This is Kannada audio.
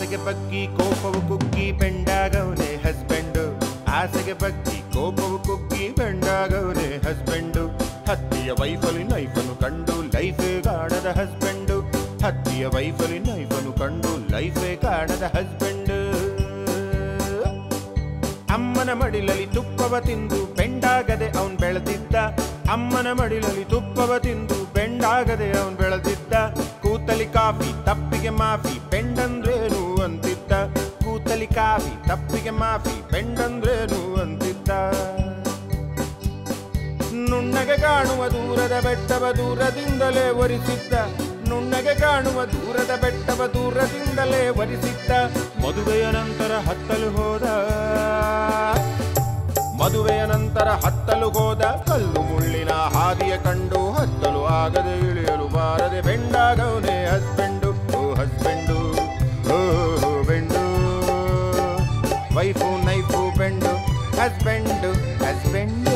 ಆಸೆಗೆ ಬಗ್ಗಿ ಕೋಪವು ಕುಗ್ಗಿ ಬೆಂಡಾಗವನೆ ಹಸ್ಬೆಂಡು ಆಸೆಗೆ ಬಗ್ಗಿ ಕೋಪವು ಕುಗ್ಗಿ ಬೆಂಡಾಗವನೆ ಹಸ್ಬೆಂಡು ಹತ್ತಿಯ ವೈಫಲಿ ನೈಫನು ಕಂಡು ಲೈಫೇ ಕಾಣದ ಹಸ್ಬೆಂಡು ಹತ್ತಿಯ ವೈಫಲಿ ನೈಫನು ಕಂಡು ಲೈಫೇ ಕಾಣದ ಹಸ್ಬೆಂಡು ಅಮ್ಮನ ಮಡಿಲಲ್ಲಿ ತುಪ್ಪವ ತಿಂದು ಬೆಂಡಾಗದೆ ಅವನ್ ಬೆಳೆದಿದ್ದ ಅಮ್ಮನ ಮಡಿಲಲ್ಲಿ ತುಪ್ಪವ ತಿಂದು ಬೆಂಡಾಗದೆ ಅವನ್ ಬೆಳೆದಿದ್ದ ಕೂತಲಿ ಕಾಫಿ ತಪ್ಪಿಗೆ ಮಾಫಿ ಬೆಂಡಂದ್ರೇನು ಅಂತಿದ್ದ ಕೂತಲಿ ಕಾಫಿ ತಪ್ಪಿಗೆ ಮಾಫಿ ಬೆಂಡಂದ್ರೇನು ಅಂತಿದ್ದ ನುಣ್ಣಗೆ ಕಾಣುವ ದೂರದ ಬೆಟ್ಟವ ದೂರದಿಂದಲೇ ಒರಿಸಿದ್ದ ನುಣ್ಣಗೆ ಕಾಣುವ ದೂರದ ಬೆಟ್ಟವ ದೂರದಿಂದಲೇ ಒರಿಸಿದ್ದ ಮದುವೆಯ ನಂತರ ಹತ್ತಲು ಹೋದ ಮದುವೆಯ ನಂತರ ಹತ್ತಲು ಹೋದ ಕಲ್ಲು ಮುಳ್ಳಿನ ಹಾದಿಯ ಕಂಡು ಹತ್ತಲು ಆಗದೆ ಇಳಿಯಲು ಬಾರದೆ ಬೆಂಡಾಗವನೇ ಹಸ್ಬೆಂಡು ಓ ಹಸ್ಬೆಂಡು ಓ bend wife knife bend husband husband